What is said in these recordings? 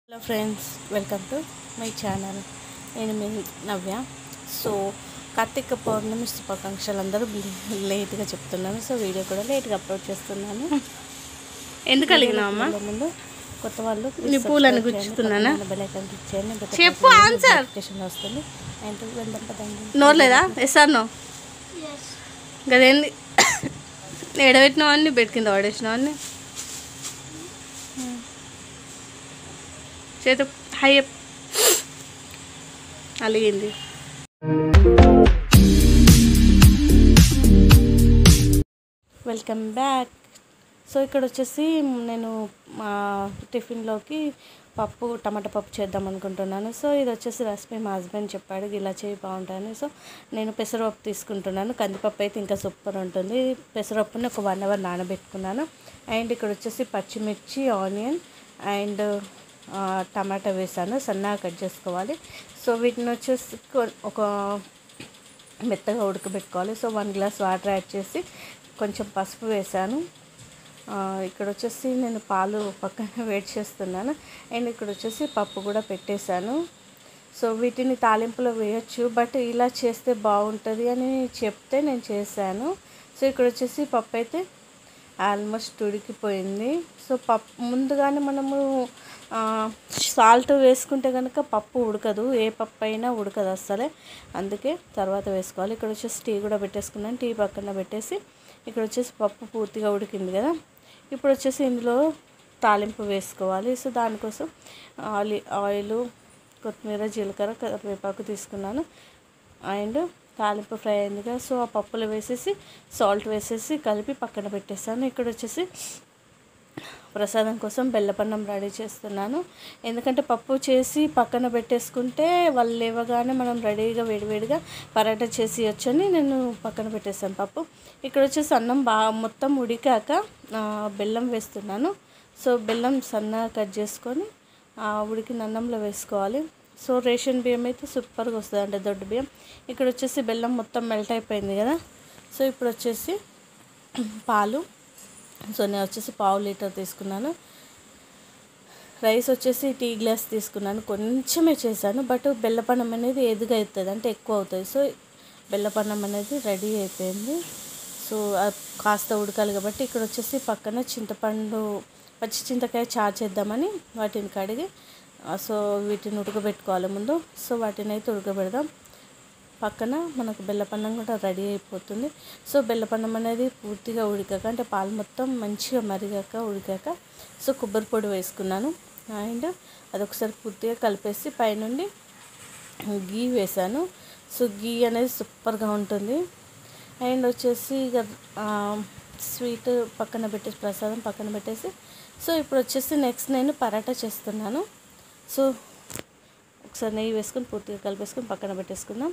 Hello friends welcome to my channel నేను మీ నవ్య so Karthika పౌర్ణమి శుభాకాంక్షలు అందరూ లేట్గా చెప్తున్నాను సో వీడియో కూడా లేట్గా అప్లోడ్ చేస్తున్నాను ఎందుకు అలిగినావు అమ్మా వీడియో ముందు కొత్త వాళ్ళు నీ పూలను గుచ్చుతున్నానా? బెల్ ఐకాన్ క్లిక్ చేయండి గత చెప్పు రోజుల్లో ఆన్సర్. నోటిఫికేషన్ వస్తుంది అండ్ వెళ్దాం పదండి నోరు లేదా ఎస్ఆర్ నో గదేంది ఎడబెట్టినావు అన్ని బెడ్ కింద పడేసినావు అన్ని చేత హై అప్. అలిగింది వెల్కమ్ బ్యాక్ సో ఇక్కడ వచ్చేసి నేను మా టిఫిన్లోకి పప్పు టమాటా పప్పు చేద్దాం అనుకుంటున్నాను సో ఇది వచ్చేసి రెసిపీ మా హస్బెండ్ చెప్పాడు ఇలా చేయి బాగుంటుంది సో నేను పెసరపప్పు తీసుకుంటున్నాను కందిపప్పు అయితే ఇంకా సూపర్ ఉంటుంది పెసరపప్పుని ఒక వన్ అవర్ నానబెట్టుకున్నాను అండ్ ఇక్కడ వచ్చేసి పచ్చిమిర్చి ఆనియన్ అండ్ ఆ, టమాటా వేసాను సన్నగా కట్ చేసుకోవాలి సో వీటిని వచ్చేసి కొ- ఒక మెత్తగా ఉడకబెట్టుకోవాలి so one glass water add చేసి కొంచెం పసుపు వేసాను ఆ, ఇక్కడ వచ్చేసి నేను పాలు పక్కన వేడి చేస్తున్నాను అండ్ ఇక్కడ వచ్చేసి పప్పు కూడా పెట్టేశాను సో వీటిని తాలింపులో వేయొచ్చు బట్ ఇలా చేస్తే బాగుంటుంది అని చెప్తే నేను చేశాను సో ఇక్కడ వచ్చేసి పప్పు అయితే ఆల్మోస్ట్ ఉడికిపోయింది సో పప్పు ముందుగానే మనము సాల్ట్ వేసుకుంటే కనుక పప్పు ఉడకదు ఏ పప్పు అయినా ఉడకదు అస్సలే అందుకే తర్వాత వేసుకోవాలి ఇక్కడ వచ్చేసి టీ కూడా పెట్టేసుకున్నాను టీ పక్కన పెట్టేసి ఇక్కడ వచ్చేసి పప్పు పూర్తిగా ఉడికింది కదా ఇప్పుడు వచ్చేసి ఇందులో తాలింపు వేసుకోవాలి సో దానికోసం ఆలి ఆయిల్ కొత్తిమీర జీలకర్ర కరివేపాకు తీసుకున్నాను అండ్ తాలింపు ఫ్రై అయింది కదా సో ఆ పప్పులు వేసేసి సాల్ట్ వేసేసి కలిపి పక్కన పెట్టేస్తాను ఇక్కడ వచ్చేసి ప్రసాదం కోసం బెల్లపన్నం రెడీ చేస్తున్నాను ఎందుకంటే పప్పు చేసి పక్కన పెట్టేసుకుంటే వాళ్ళు లేవగానే మనం రెడీగా వేడివేడిగా పరాటా చేసి వచ్చని నేను పక్కన పెట్టేస్తాను పప్పు ఇక్కడ వచ్చేసి అన్నం బాగా మొత్తం ఉడికాక ఆ, బెల్లం వేస్తున్నాను సో బెల్లం సన్నగా కట్ చేసుకొని ఆ ఉడికిన అన్నంలో వేసుకోవాలి సో రేషన్ బియ్యం అయితే సూపర్గా వస్తుంది అంటే దొడ్డు బియ్యం ఇక్కడ వచ్చేసి బెల్లం మొత్తం మెల్ట్ అయిపోయింది కదా సో ఇప్పుడు వచ్చేసి పాలు సో నేను వచ్చేసి పావు లీటర్ తీసుకున్నాను రైస్ వచ్చేసి టీ గ్లాస్ తీసుకున్నాను కొంచెమే చేశాను బట్ బెల్లపన్నం అనేది ఎదుగు అవుతుంది అంటే ఎక్కువ అవుతుంది సో బెల్లపన్నం అనేది రెడీ అయిపోయింది సో అది కాస్త ఉడకాలి కాబట్టి ఇక్కడ వచ్చేసి పక్కన చింతపండు పచ్చి చింతకాయ చారు చేద్దామని వాటిని కడిగి ఆ, సో వీటిని ఉడకబెట్టుకోవాలి ముందు సో వాటిని అయితే ఉడకబెడదాం పక్కన మనకు బెల్లపన్నం కూడా రెడీ అయిపోతుంది సో బెల్లపన్నం అనేది పూర్తిగా ఉడికాక అంటే పాలు మొత్తం మంచిగా మరిగాక ఉడికాక సో కొబ్బరి పొడి వేసుకున్నాను అండ్ అదొకసారి పూర్తిగా కలిపేసి పైనుండి గీ వేసాను సో గీ అనేది సూపర్గా ఉంటుంది అండ్ వచ్చేసి ఇక ఆ, స్వీట్ పక్కన పెట్టేసి ప్రసాదం పక్కన పెట్టేసి సో ఇప్పుడు వచ్చేసి నెక్స్ట్ నేను పరాటా చేస్తున్నాను సో ఒకసారి నెయ్యి వేసుకొని పూర్తిగా కలిపేసుకొని పక్కన పెట్టేసుకుందాం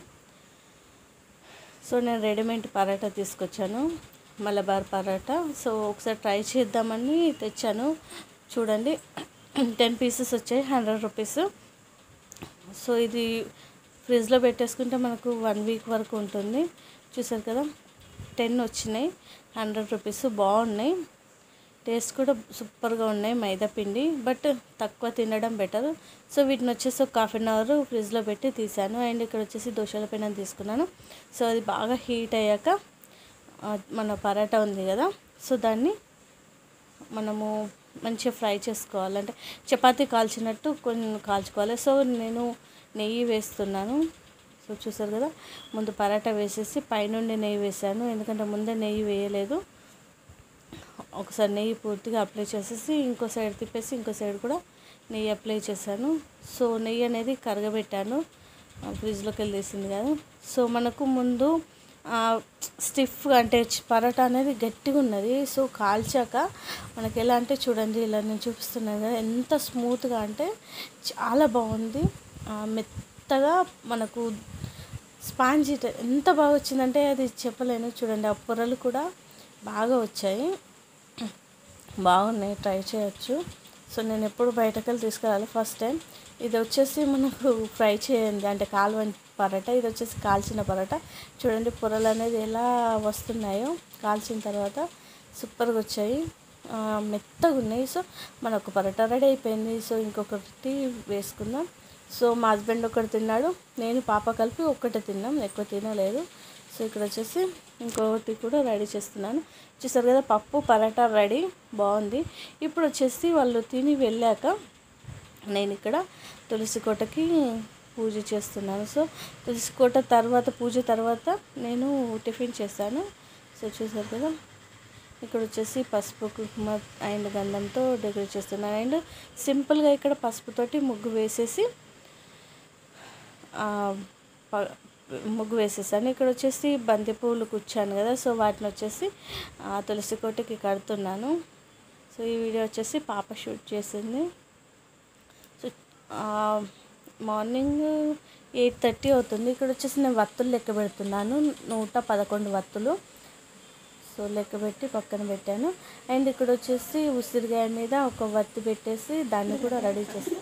సో నేను రెడీమేడ్ పరాటా తీసుకొచ్చాను మలబార్ పరాటా సో ఒకసారి ట్రై చేద్దామని తెచ్చాను చూడండి టెన్ పీసెస్ వచ్చాయి హండ్రెడ్ రూపీస్ సో ఇది ఫ్రిడ్జ్లో పెట్టేసుకుంటే మనకు వన్ వీక్ వరకు ఉంటుంది చూసారు కదా టెన్ వచ్చినాయి హండ్రెడ్ రూపీస్ బాగున్నాయి టేస్ట్ కూడా సూపర్గా ఉన్నాయి మైదా పిండి బట్ తక్కువ తినడం బెటర్ సో వీటిని వచ్చేసి ఒక హాఫ్ అన్ అవర్ ఫ్రిడ్జ్లో పెట్టి తీసాను అండ్ ఇక్కడ వచ్చేసి దోశల పెనం తీసుకున్నాను సో అది బాగా హీట్ అయ్యాక ఆ, మన పరాటా ఉంది కదా సో దాన్ని మనము మంచిగా ఫ్రై చేసుకోవాలి అంటే చపాతీ కాల్చినట్టు కొన్ని కాల్చుకోవాలి సో నేను నెయ్యి వేస్తున్నాను సో చూసారు కదా ముందు పరాటా వేసేసి పైనుండి నెయ్యి వేసాను ఎందుకంటే ముందే నెయ్యి వేయలేదు ఒకసారి నెయ్యి పూర్తిగా అప్లై చేసేసి ఇంకో సైడ్ తిప్పేసి ఇంకో సైడ్ కూడా నెయ్యి అప్లై చేశాను సో నెయ్యి అనేది కరగబెట్టాను ఆ, ఫ్రిడ్జ్లోకి వెళ్ళి తీసింది కదా సో మనకు ముందు స్టిఫ్గా అంటే చ- పరోటా అనేది గట్టిగా ఉన్నది సో కాల్చాక మనకి ఎలా అంటే చూడండి ఇలా నేను చూపిస్తున్నాను కదా ఎంత స్మూత్గా అంటే చాలా బాగుంది ఆ, మెత్తగా మనకు స్పాంజ్ ఎంత బాగా వచ్చిందంటే అది చెప్పలేను చూడండి ఆ పొరలు కూడా బాగా వచ్చాయి బాగున్నాయి ట్రై చేయొచ్చు సో నేను ఎప్పుడు బయటకు వెళ్ళి తీసుకురాలి ఫస్ట్ టైం ఇది వచ్చేసి మనకు ఫ్రై చేయండి అంటే కాలువని పరోటా ఇది వచ్చేసి కాల్చిన పరోటా చూడండి పొరలు అనేది ఎలా వస్తున్నాయో కాల్చిన తర్వాత సూపర్గా వచ్చాయి ఆ, మెత్తగా ఉన్నాయి సో మనకు పరోటా రెడీ అయిపోయింది సో ఇంకొకటి వేసుకుందాం సో మా హస్బెండ్ ఒకటి తిన్నాడు నేను పాప కలిపి ఒక్కటే తిన్నాం ఎక్కువ తినలేదు సో ఇక్కడ వచ్చేసి ఇంకొకటి కూడా రెడీ చేస్తున్నాను చూసారు కదా పప్పు పరోటా రెడీ బాగుంది ఇప్పుడు వచ్చేసి వాళ్ళు తిని వెళ్ళాక నేను ఇక్కడ తులసి కోటకి పూజ చేస్తున్నాను సో తులసి కోట తర్వాత పూజ తర్వాత నేను టిఫిన్ చేశాను సో చూసారు కదా ఇక్కడ వచ్చేసి పసుపు కుంకుమ అండ్ గంధంతో డెకరేట్ చేస్తున్నాను అండ్ సింపుల్గా ఇక్కడ పసుపుతోటి ముగ్గు వేసేసి ఆ, ప- ముగ్గు వేసేసాను ఇక్కడ వచ్చేసి బంతి పువ్వులు కూర్చాను కదా సో వాటిని వచ్చేసి ఆ, తులసి కోటకి కడుతున్నాను సో ఈ వీడియో వచ్చేసి పాప షూట్ చేసింది సో ఆ, మార్నింగ్ ఎయిట్ థర్టీ అవుతుంది ఇక్కడ వచ్చేసి నేను వత్తులు లెక్క పెడుతున్నాను నూట పదకొండు వత్తులు సో లెక్క పెట్టి పక్కన పెట్టాను అండ్ ఇక్కడ వచ్చేసి ఉసిరికాయ మీద ఒక వత్తి పెట్టేసి దాన్ని కూడా రెడీ చేసి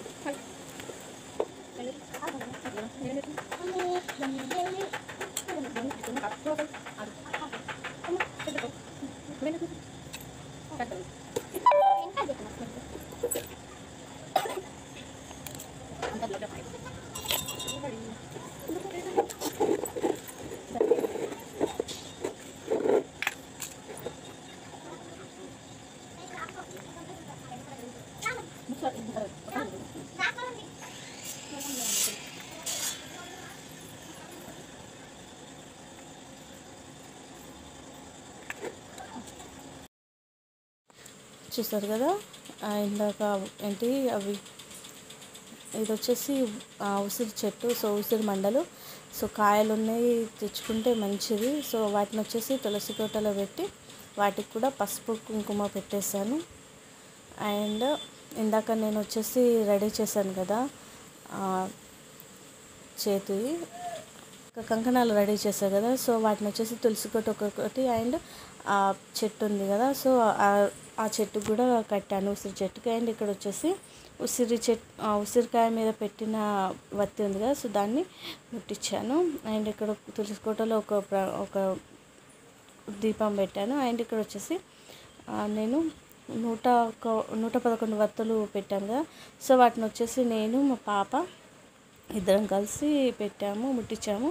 చూసారు కదా ఆ, ఇందాక ఏంటి అవి ఇది వచ్చేసి ఆ, ఉసిరి చెట్టు సో ఉసిరి మండలు సో కాయలు ఉన్నాయి తెచ్చుకుంటే మంచిది సో వాటిని వచ్చేసి తులసి కోటలో పెట్టి వాటికి కూడా పసుపు కుంకుమ పెట్టేశాను అండ్ ఇందాక నేను వచ్చేసి రెడీ చేశాను కదా ఆ, చేతి ఒక కంకణాలు రెడీ చేశాను కదా సో వాటిని వచ్చేసి తులసి కోట ఒక్కొక్కటి అండ్ ఆ చెట్టు ఉంది కదా సో ఆ- ఆ చెట్టుకు కూడా కట్టాను ఉసిరి చెట్టుకి అండ్ ఇక్కడ వచ్చేసి ఉసిరి చెట్ ఆ ఉసిరికాయ మీద పెట్టిన వత్తి ఉంది కదా సో దాన్ని ముట్టించాను అండ్ ఇక్కడ తులసి కోటలో ఒక ప్ర- ఒక దీపం పెట్టాను అండ్ ఇక్కడ వచ్చేసి ఆ, నేను నూట ఒక నూట పదకొండు వత్తులు పెట్టాను కదా సో వాటిని వచ్చేసి నేను మా పాప ఇద్దరం కలిసి పెట్టాము ముట్టించాము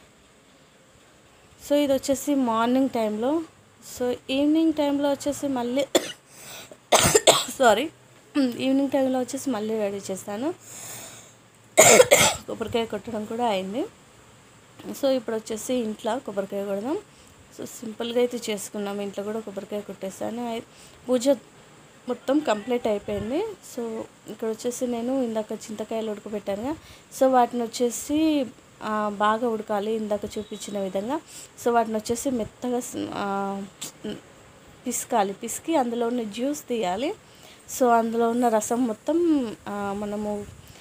సో ఇది వచ్చేసి మార్నింగ్ టైంలో సో ఈవినింగ్ టైంలో వచ్చేసి మళ్ళీ సారీ ఈవినింగ్ టైంలో వచ్చేసి మళ్ళీ రెడీ చేస్తాను కొబ్బరికాయ కొట్టడం కూడా అయింది సో ఇప్పుడు వచ్చేసి ఇంట్లో కొబ్బరికాయ కొడదాం సో సింపుల్గా అయితే చేసుకున్నాం ఇంట్లో కూడా కొబ్బరికాయ కొట్టేసాను అయి- పూజ మొత్తం కంప్లీట్ అయిపోయింది సో ఇక్కడ వచ్చేసి నేను ఇందాక చింతకాయలు ఉడకబెట్టాను సో వాటిని వచ్చేసి ఆ, బాగా ఉడకాలి ఇందాక చూపించిన విధంగా సో వాటిని వచ్చేసి మెత్తగా స్- ఆ, పిసకాలి పిసికి అందులో ఉన్న జ్యూస్ తీయాలి సో అందులో ఉన్న రసం మొత్తం ఆ, మనము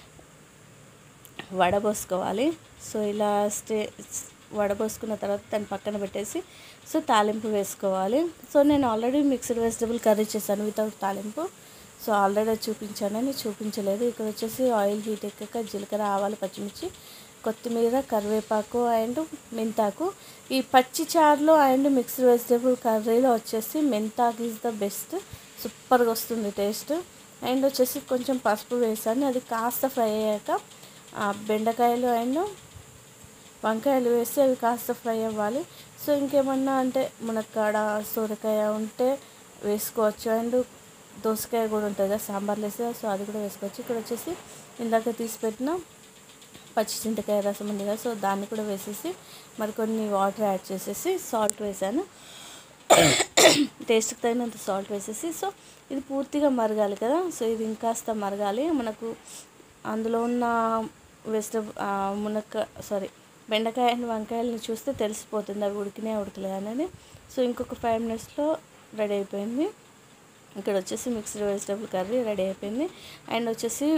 వడబోసుకోవాలి సో ఇలా స్టే వడబోసుకున్న తర్వాత దాన్ని పక్కన పెట్టేసి సో తాలింపు వేసుకోవాలి సో నేను ఆల్రెడీ మిక్స్డ్ వెజిటబుల్ కర్రీ చేశాను వితౌట్ తాలింపు సో ఆల్రెడీ చూపించానని చూపించలేదు ఇక్కడ వచ్చేసి ఆయిల్ హీట్ ఎక్కాక జీలకర్ర ఆవాలు పచ్చిమిర్చి కొత్తిమీర కరివేపాకు అండ్ మెంతాకు ఈ పచ్చి చారులో అండ్ మిక్స్డ్ వెజిటబుల్ కర్రీలో వచ్చేసి మెంతాకు ఈజ్ ద బెస్ట్ సూపర్గా వస్తుంది టేస్ట్ అండ్ వచ్చేసి కొంచెం పసుపు వేసాను అది కాస్త ఫ్రై అయ్యాక ఆ, బెండకాయలు అండ్ వంకాయలు వేసి అవి కాస్త ఫ్రై అవ్వాలి సో ఇంకేమన్నా అంటే మునక్కాడ సోరకాయ ఉంటే వేసుకోవచ్చు అండ్ దోసకాయ కూడా ఉంటుంది కదా సాంబార్లో వేస్తే సో అది కూడా వేసుకోవచ్చు ఇక్కడ వచ్చేసి ఇందాక తీసి పెట్టిన పచ్చి చింతకాయ రసం ఉంది కదా సో దాన్ని కూడా వేసేసి మరికొన్ని వాటర్ యాడ్ చేసేసి సాల్ట్ వేసాను టేస్ట్కి తగినంత సాల్ట్ వేసేసి సో ఇది పూర్తిగా మరగాలి కదా సో ఇది ఇంకాస్త మరగాలి మనకు అందులో ఉన్న వెజిటబుల్ మునక్క సారీ బెండకాయ అండ్ వంకాయలను చూస్తే తెలిసిపోతుంది అవి ఉడికినే ఉడకలే అనేది సో ఇంకొక ఫైవ్ మినిట్స్లో రెడీ అయిపోయింది ఇక్కడ వచ్చేసి మిక్స్డ్ వెజిటబుల్ కర్రీ రెడీ అయిపోయింది అండ్ వచ్చేసి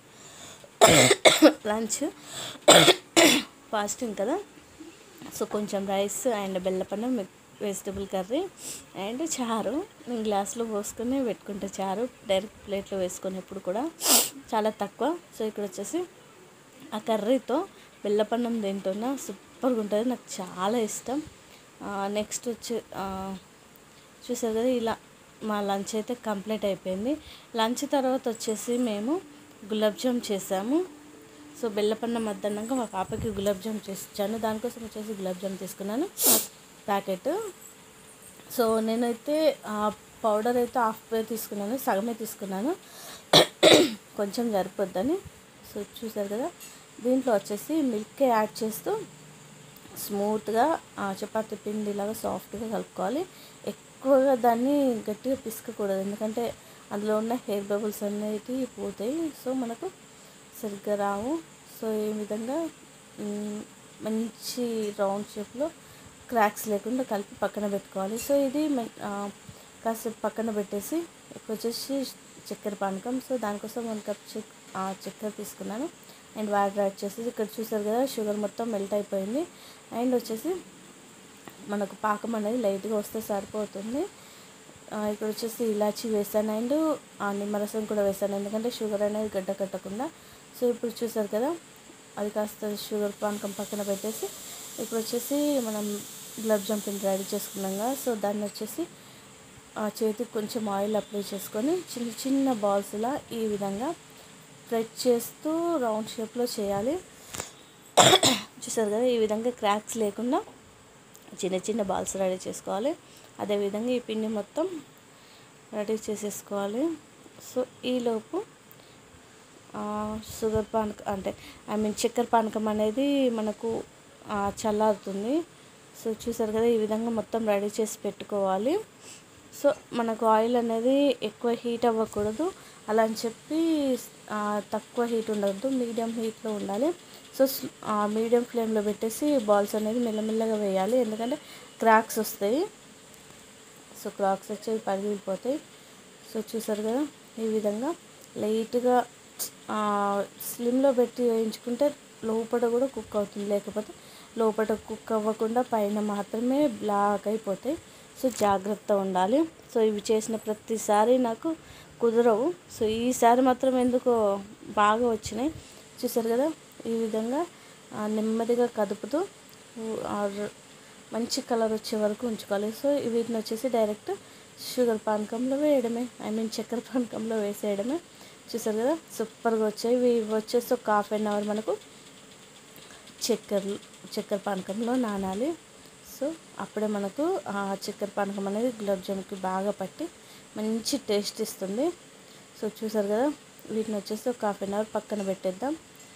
లంచ్ ఫాస్టింగ్ కదా సో కొంచెం రైస్ అండ్ బెల్లపన్నం వెజిటబుల్ కర్రీ అండ్ చారు నేను గ్లాస్లో పోసుకొని పెట్టుకుంటా చారు డైరెక్ట్ ప్లేట్లో వేసుకొని ఎప్పుడు కూడా చాలా తక్కువ సో ఇక్కడ వచ్చేసి ఆ కర్రీతో బెల్లపన్నం తింటున్నా సూపర్గా ఉంటుంది నాకు చాలా ఇష్టం నెక్స్ట్ వచ్చి ఆ, చూసారు కదా ఇలా మా లంచ్ అయితే కంప్లీట్ అయిపోయింది లంచ్ తర్వాత వచ్చేసి మేము గులాబ్ జామ్ చేసాము సో బెల్లపన్న మద్దన్నాక మా పాపకి గులాబ్ జామ్ చేసి ఇచ్చాను దానికోసం వచ్చేసి గులాబ్ జామ్ తీసుకున్నాను ప్యాకెట్ సో నేనైతే ఆ పౌడర్ అయితే హాఫ్ పే తీసుకున్నాను సగమే తీసుకున్నాను కొంచెం సరిపోద్దని సో చూసారు కదా దీంట్లో వచ్చేసి మిల్క్ యాడ్ చేస్తూ స్మూత్గా చపాతీ పిండిలాగా సాఫ్ట్గా కలుపుకోవాలి ఎక్కువగా దాన్ని గట్టిగా పిసుకోకూడదు ఎందుకంటే అందులో ఉన్న హెయిర్ బబుల్స్ అనేవి పోతాయి సో మనకు సరిగ్గా రావు సో ఈ విధంగా మ్, మంచి రౌండ్ షేప్లో క్రాక్స్ లేకుండా కలిపి పక్కన పెట్టుకోవాలి సో ఇది మె- ఆ, కాసేపు పక్కన పెట్టేసి ఇప్పుడు వచ్చేసి చక్కెర పానకం సో దానికోసం వన్ కప్ చెక్ ఆ, చక్కెర తీసుకున్నాను అండ్ వాటర్ యాడ్ చేసేసి ఇక్కడ చూసారు కదా షుగర్ మొత్తం మెల్ట్ అయిపోయింది అండ్ వచ్చేసి మనకు పాకం అనేది లైట్గా వస్తే సరిపోతుంది ఆ, ఇక్కడ వచ్చేసి ఇలాచి వేసాను అండ్ ఆ నిమ్మరసం కూడా వేసాను ఎందుకంటే షుగర్ అనేది గడ్డ కట్టకుండా సో ఇప్పుడు చూసారు కదా అది కాస్త షుగర్ పానకం పక్కన పెట్టేసి ఇప్పుడు వచ్చేసి మనం గులాబ్ జామ్ పిండి రెడీ చేసుకున్నాం కదా సో దాన్ని వచ్చేసి ఆ చేతికి కొంచెం ఆయిల్ అప్లై చేసుకొని చిన్న చిన్న బాల్స్లా ఈ విధంగా ఫ్రెడ్ చేస్తూ రౌండ్ షేప్లో చేయాలి చూసారు కదా ఈ విధంగా క్రాక్స్ లేకుండా చిన్న చిన్న బాల్స్ రెడీ చేసుకోవాలి అదేవిధంగా ఈ పిండి మొత్తం రెడీ చేసేసుకోవాలి సో ఈలోపు ఆ, షుగర్ పానకం అంటే ఐ మీన్ చక్కెర పానకం అనేది మనకు ఆ, చల్లారుతుంది సో చూసారు కదా ఈ విధంగా మొత్తం రెడీ చేసి పెట్టుకోవాలి సో మనకు ఆయిల్ అనేది ఎక్కువ హీట్ అవ్వకూడదు అలా అని చెప్పి ఆ, తక్కువ హీట్ ఉండవద్దు మీడియం హీట్లో ఉండాలి సో మీడియం ఫ్లేమ్లో పెట్టేసి బాల్స్ అనేది మెల్లమెల్లగా వేయాలి ఎందుకంటే క్రాక్స్ వస్తాయి సో క్రాక్స్ వచ్చి పగిలిపోతాయి సో చూసారు కదా ఈ విధంగా లైట్గా స్లిమ్లో పెట్టి వేయించుకుంటే లోపల కూడా కుక్ అవుతుంది లేకపోతే లోపల కుక్ అవ్వకుండా పైన మాత్రమే బ్లాక్ అయిపోతాయి సో జాగ్రత్త ఉండాలి సో ఇవి చేసిన ప్రతిసారి నాకు కుదరవు సో ఈసారి మాత్రం ఎందుకో బాగా వచ్చినాయి చూసారు కదా ఈ విధంగా ఆ, నెమ్మదిగా కదుపుతూ ఊ- ఆ ర- మంచి కలర్ వచ్చే వరకు ఉంచుకోవాలి సో వీటిని వచ్చేసి డైరెక్ట్ షుగర్ పానకంలో వేయడమే ఐ మీన్ చక్కెర పానకంలో వేసేయడమే చూసారు కదా సూపర్గా వచ్చాయి ఇవి వచ్చేసి ఒక హాఫ్ అన్ అవర్ మనకు చక్కెర చక్కెర పానకంలో నానాలి సో అప్పుడే మనకు ఆ చక్కెర పానకం అనేది గులాబ్ జామున్కి బాగా పట్టి మంచి టేస్ట్ ఇస్తుంది సో చూసారు కదా వీటిని వచ్చేసి ఒక హాఫ్ అన్ అవర్ పక్కన పెట్టేద్దాం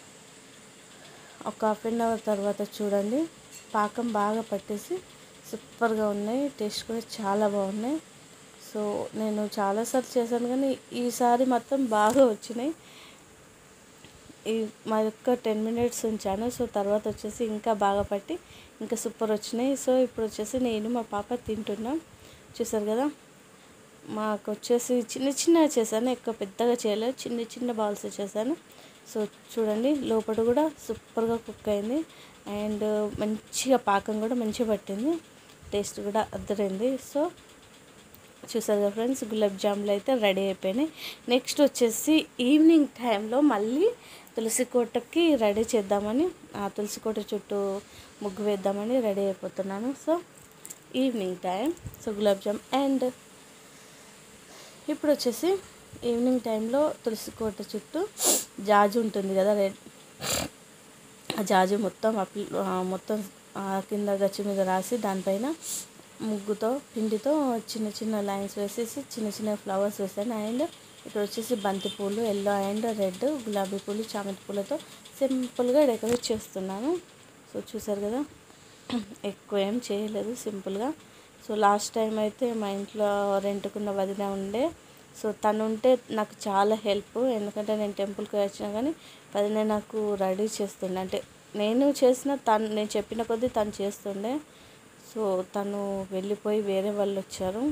ఒక హాఫ్ అన్ అవర్ తర్వాత చూడండి పాకం బాగా పట్టేసి సూపర్గా ఉన్నాయి టేస్ట్ కూడా చాలా బాగున్నాయి సో నేను చాలాసార్లు చేశాను కానీ ఈసారి మాత్రం బాగా వచ్చినాయి ఈ మా యొక్క టెన్ మినిట్స్ ఉంచాను సో తర్వాత వచ్చేసి ఇంకా బాగా పట్టి ఇంకా సూపర్ వచ్చినాయి సో ఇప్పుడు వచ్చేసి నేను మా పాప తింటున్నాం చూసారు కదా మాకు వచ్చేసి చిన్న చిన్నగా చేశాను ఎక్కువ పెద్దగా చేయలేదు చిన్న చిన్న బాల్స్ చేశాను సో చూడండి లోపల కూడా సూపర్గా కుక్ అయింది అండ్ మంచిగా పాకం కూడా మంచిగా పట్టింది టేస్ట్ కూడా అద్దరింది సో చూసారు కదా ఫ్రెండ్స్ గులాబ్ జాములు అయితే రెడీ అయిపోయినాయి నెక్స్ట్ వచ్చేసి ఈవినింగ్ టైంలో మళ్ళీ తులసి కోటకి రెడీ చేద్దామని ఆ తులసి కోట చుట్టూ ముగ్గు వేద్దామని రెడీ అయిపోతున్నాను so evening time so gulab jam and ఇప్పుడు వచ్చేసి ఈవినింగ్ టైంలో తులసి కోట చుట్టూ జాజి ఉంటుంది కదా రెడ్ ఆ జాజి మొత్తం అప్లి ఆ మొత్తం ఆ కింద గచ్చి మీద రాసి దానిపైన ముగ్గుతో పిండితో చిన్న చిన్న లైన్స్ వేసేసి చిన్న చిన్న ఫ్లవర్స్ వేసాను అండ్ ఇక్కడ వచ్చేసి బంతి పూలు ఎల్లో అండ్ రెడ్ గులాబీ పూలు చామంతి పూలతో సింపుల్గా డెకరేట్ చేస్తున్నాను సో చూసారు కదా ఎక్కువ ఏం చేయలేదు సింపుల్గా సో లాస్ట్ టైం అయితే మా ఇంట్లో రెంట్కున్న వదిన ఉండే సో తను ఉంటే నాకు చాలా హెల్ప్ ఎందుకంటే నేను టెంపుల్కి వచ్చినా కానీ వదిన నాకు రెడీ చేస్తుండే అంటే నేను చేసిన తను నేను చెప్పిన కొద్దీ తను చేస్తుండే సో తను వెళ్ళిపోయి వేరే వాళ్ళు వచ్చారు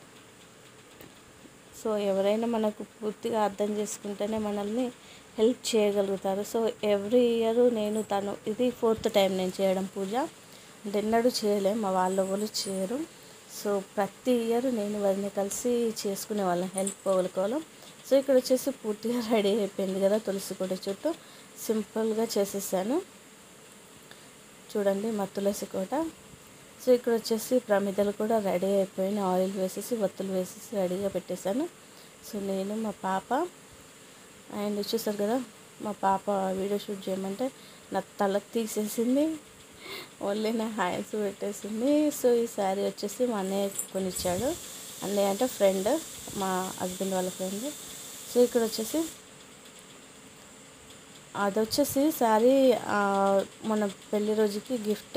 సో ఎవరైనా మనకు పూర్తిగా అర్థం చేసుకుంటేనే మనల్ని హెల్ప్ చేయగలుగుతారు సో ఎవ్రీ ఇయర్ నేను తను ఇది ఫోర్త్ టైం నేను చేయడం పూజ అంటే ఎన్నడూ చేయలేం మా వాళ్ళు ఎవరు చేయరు సో ప్రతి ఇయర్ నేను వారిని కలిసి చేసుకునే వాళ్ళం హెల్ప్ పోగలుకోవాలి సో ఇక్కడ వచ్చేసి పూర్తిగా రెడీ అయిపోయింది కదా తులసి కోట చుట్టూ సింపుల్గా చేసేసాను చూడండి మా తులసి కోట సో ఇక్కడ వచ్చేసి ప్రమిదలు కూడా రెడీ అయిపోయినాయి ఆయిల్ వేసేసి వత్తులు వేసేసి రెడీగా పెట్టేశాను సో నేను మా పాప అండ్ చూసారు కదా మా పాప వీడియో షూట్ చేయమంటే నా తల తీసేసింది ఓన్లీ నా హ్యాండ్స్ పెట్టేసింది సో ఈ శారీ వచ్చేసి మా అన్నయ్య కొనిచ్చాడు అన్నయ్య అంటే ఫ్రెండ్ మా హస్బెండ్ వాళ్ళ ఫ్రెండ్ సో ఇక్కడ వచ్చేసి అది వచ్చేసి శారీ ఆ, మన పెళ్లి రోజుకి గిఫ్ట్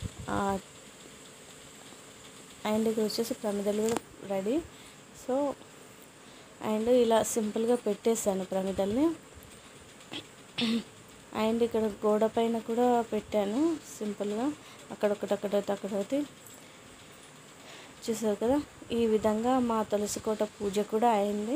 అండ్ ఇక్కడ వచ్చేసి ప్రమిదలు కూడా రెడీ సో అండ్ ఇలా సింపుల్గా పెట్టేశాను ప్రమిదల్ని అండ్ ఇక్కడ గోడ పైన కూడా పెట్టాను సింపుల్గా అక్కడొకటి అక్కడొకటి అక్కడొకటి చూసారు కదా ఈ విధంగా మా తులసి కోట పూజ కూడా అయింది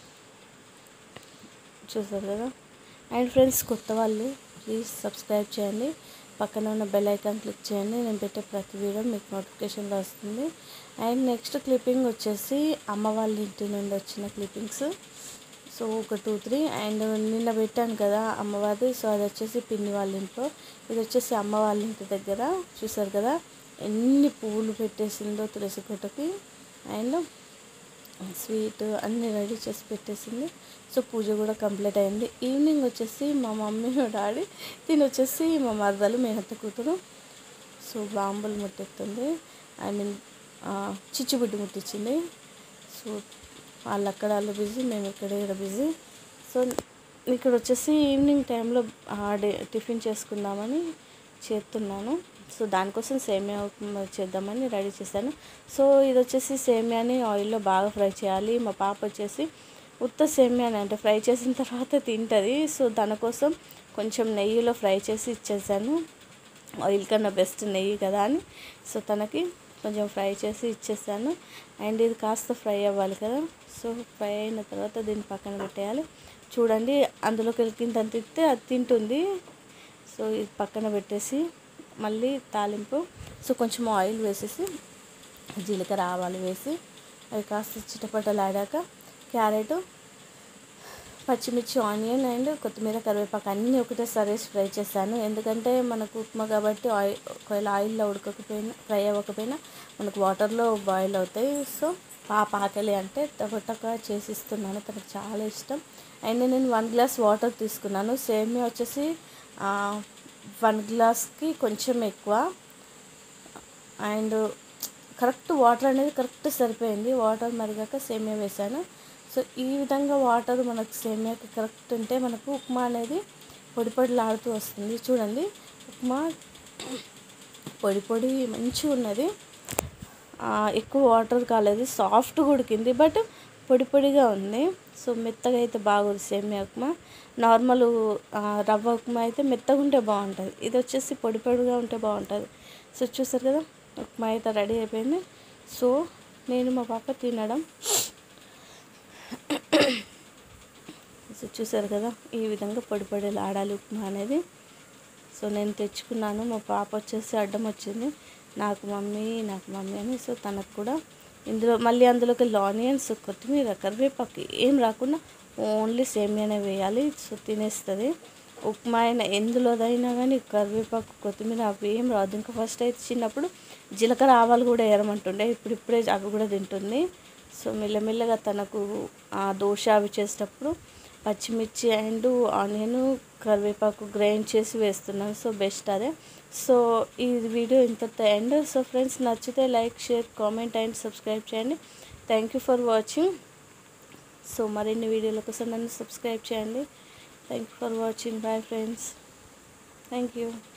చూసారు కదా అండ్ ఫ్రెండ్స్ కొత్త వాళ్ళు ప్లీజ్ సబ్స్క్రైబ్ చేయండి పక్కన ఉన్న బెల్ ఐకాన్ క్లిక్ చేయండి నేను పెట్టే ప్రతి వీడియో మీకు నోటిఫికేషన్లో వస్తుంది అండ్ నెక్స్ట్ క్లిప్పింగ్ వచ్చేసి అమ్మ వాళ్ళ ఇంటి నుండి వచ్చిన క్లిప్పింగ్స్ సో ఒక టూ త్రీ అండ్ నిన్న పెట్టాను కదా అమ్మవారిది సో అది వచ్చేసి పిన్ని వాళ్ళ ఇంట్లో ఇది వచ్చేసి అమ్మ వాళ్ళ ఇంటి దగ్గర చూసారు కదా ఎన్ని పువ్వులు పెట్టేసిందో తులసి కోటకి అండ్ స్వీట్ అన్నీ రెడీ చేసి పెట్టేసింది సో పూజ కూడా కంప్లీట్ అయింది ఈవినింగ్ వచ్చేసి మా మమ్మీ మా డాడీ తిని వచ్చేసి మా మరదలు మేనత్త కూతురు సో బాంబులు ముట్టెత్తుంది ఐ మీన్ చిచ్చుబుడ్డి ముట్టించింది సో వాళ్ళు అక్కడ వాళ్ళు బిజీ మేము ఇక్కడ ఇక్కడ బిజీ సో ఇక్కడ వచ్చేసి ఈవినింగ్ టైంలో డే టిఫిన్ చేసుకుందామని చేస్తున్నాను సో దానికోసం సేమియా ఉప్మా చేద్దామని రెడీ చేశాను సో ఇది వచ్చేసి సేమియాని ఆయిల్లో బాగా ఫ్రై చేయాలి మా పాప వచ్చేసి ఉత్త సేమియాని అంటే ఫ్రై చేసిన తర్వాత తింటుంది సో దానికోసం కొంచెం నెయ్యిలో ఫ్రై చేసి ఇచ్చేసాను ఆయిల్ కన్నా బెస్ట్ నెయ్యి కదా అని సో తనకి కొంచెం ఫ్రై చేసి ఇచ్చేసాను అండ్ ఇది కాస్త ఫ్రై అవ్వాలి కదా సో ఫ్రై అయిన తర్వాత దీన్ని పక్కన పెట్టేయాలి చూడండి అందులోకి వెళ్ళింత తింటే అది తింటుంది సో ఇది పక్కన పెట్టేసి మళ్ళీ తాలింపు సో కొంచెం ఆయిల్ వేసేసి జీలకర్ర ఆవాలు వేసి అవి కాస్త చిటపటలాడాక క్యారెట్ పచ్చిమిర్చి ఆనియన్ అండ్ కొత్తిమీర కరివేపాకు అన్నీ ఒకటేసారి వేసి ఫ్రై చేశాను ఎందుకంటే మనకు ఉప్మా కాబట్టి ఆయిల్ ఒకవేళ ఆయిల్లో ఉడకకపోయినా ఫ్రై అవ్వకపోయినా మనకు వాటర్లో బాయిల్ అవుతాయి సో పాప ఆకలి అంటే టొకటొక చేసి ఇస్తున్నాను తనకు చాలా ఇష్టం అండ్ నేను వన్ గ్లాస్ వాటర్ తీసుకున్నాను సేమియా వచ్చేసి వన్ గ్లాస్కి కొంచెం ఎక్కువ అండ్ కరెక్ట్ వాటర్ అనేది కరెక్ట్ సరిపోయింది వాటర్ మరిగాక సేమియా వేసాను సో ఈ విధంగా వాటర్ మనకు సేమియాకి కరెక్ట్ ఉంటే మనకు ఉప్మా అనేది పొడి పొడిలాడుతూ వస్తుంది చూడండి ఉప్మా పొడి పొడి మంచిగా ఉన్నది ఆ, ఎక్కువ వాటర్ కాలేదు సాఫ్ట్గా ఉడికింది బట్ పొడి పొడిగా ఉంది సో మెత్తగా అయితే బాగుంది సేమియా ఉప్మా నార్మల్ ఆ, రవ్వ ఉప్మా అయితే మెత్తగా ఉంటే బాగుంటుంది ఇది వచ్చేసి పొడి పొడిగా ఉంటే బాగుంటుంది సో చూసారు కదా ఉప్మా అయితే రెడీ అయిపోయింది సో నేను మా పాప తినడం సో చూసారు కదా ఈ విధంగా పొడి పొడిలు ఆడాలి ఉప్మా అనేది సో నేను తెచ్చుకున్నాను మా పాప వచ్చేసి అడ్డం వచ్చింది నాకు మమ్మీ నాకు మమ్మీ అని సో తనకు కూడా ఇందులో మళ్ళీ అందులోకి ఆనియన్స్ కొత్తిమీర కరివేపాకు ఏం రాకుండా ఓన్లీ సేమియానే వేయాలి సో తినేస్తుంది ఉప్మా అయినా ఎందులోదైనా కానీ కరివేపాకు కొత్తిమీర అవి ఏం రాదు ఇంకా ఫస్ట్ అయితే చిన్నప్పుడు జీలకర్ర ఆవాలు కూడా వేయమంటుండే ఇప్పుడు ఇప్పుడే అవి కూడా తింటుంది సో మెల్లమెల్లగా తనకు ఆ దోశ అవి చేసేటప్పుడు పచ్చిమిర్చి అండ్ ఆనియన్ కరివేపాకు గ్రైండ్ చేసి వేస్తున్నాను సో బెస్ట్ అదే సో ఈ వీడియో ఇంతతో ఎండ్ సో ఫ్రెండ్స్ నచ్చితే like share comment and subscribe చేయండి thank you for watching so మరిన్ని వీడియోల కోసం నన్ను సబ్స్క్రైబ్ చేయండి thank you for watching bye friends thank you